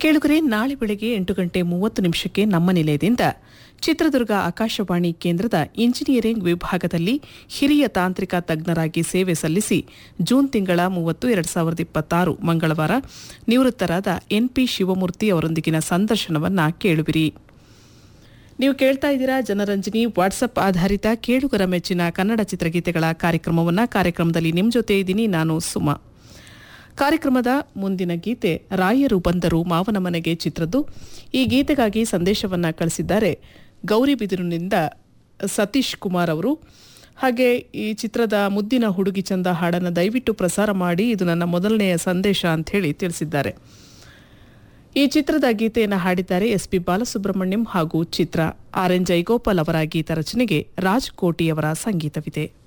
ಕೇಳುಗರೆ ನಾಳೆ ಬೆಳಗ್ಗೆ ಎಂಟು ಗಂಟೆ ಮೂವತ್ತು ನಿಮಿಷಕ್ಕೆ ನಮ್ಮ ನಿಲಯದಿಂದ ಚಿತ್ರದುರ್ಗ ಆಕಾಶವಾಣಿ ಕೇಂದ್ರದ ಇಂಜಿನಿಯರಿಂಗ್ ವಿಭಾಗದಲ್ಲಿ ಹಿರಿಯ ತಾಂತ್ರಿಕ ತಜ್ಞರಾಗಿ ಸೇವೆ ಸಲ್ಲಿಸಿ ಜೂನ್ ತಿಂಗಳ ಮೂವತ್ತು ಎರಡು ಸಾವಿರದ ಇಪ್ಪತ್ತಾರು ಮಂಗಳವಾರ ನಿವೃತ್ತರಾದ ಎನ್ಪಿ ಶಿವಮೂರ್ತಿ ಅವರೊಂದಿಗಿನ ಸಂದರ್ಶನವನ್ನ ಕೇಳುವಿರಿ ನೀವು ಕೇಳ್ತಾ ಇದ್ದೀರಾ ಜನರಂಜನಿ ವಾಟ್ಸಪ್ ಆಧಾರಿತ ಕೇಳುಗರ ಮೆಚ್ಚಿನ ಕನ್ನಡ ಚಿತ್ರಗೀತೆಗಳ ಕಾರ್ಯಕ್ರಮವನ್ನ ಕಾರ್ಯಕ್ರಮದಲ್ಲಿ ನಿಮ್ಮ ಜೊತೆ ಇದ್ದೀನಿ ನಾನು ಸುಮಾ ಕಾರ್ಯಕ್ರಮದ ಮುಂದಿನ ಗೀತೆ ರಾಯರು ಬಂದರು ಮಾವನ ಮನೆಗೆ ಚಿತ್ರದ್ದು ಈ ಗೀತೆಗಾಗಿ ಸಂದೇಶವನ್ನ ಕಳಿಸಿದ್ದಾರೆ ಗೌರಿಬಿದಿರಿನಿಂದ ಸತೀಶ್ ಕುಮಾರ್ ಅವರು ಹಾಗೆ ಈ ಚಿತ್ರದ ಮುದ್ದಿನ ಹುಡುಗಿ ಚಂದ ಹಾಡನ್ನು ದಯವಿಟ್ಟು ಪ್ರಸಾರ ಮಾಡಿ ಇದು ನನ್ನ ಮೊದಲನೆಯ ಸಂದೇಶ ಅಂತ ಹೇಳಿ ತಿಳಿಸಿದ್ದಾರೆ ಈ ಚಿತ್ರದ ಗೀತೆಯನ್ನು ಹಾಡಿದ್ದಾರೆ ಎಸ್ ಪಿ ಬಾಲಸುಬ್ರಹ್ಮಣ್ಯಂ ಹಾಗೂ ಚಿತ್ರ ಆರ್ ಎನ್ ಜೈಗೋಪಾಲ್ ಅವರ ಗೀತ ರಚನೆಗೆ ರಾಜ್ ಕೋಟಿಯವರ ಸಂಗೀತವಿದೆ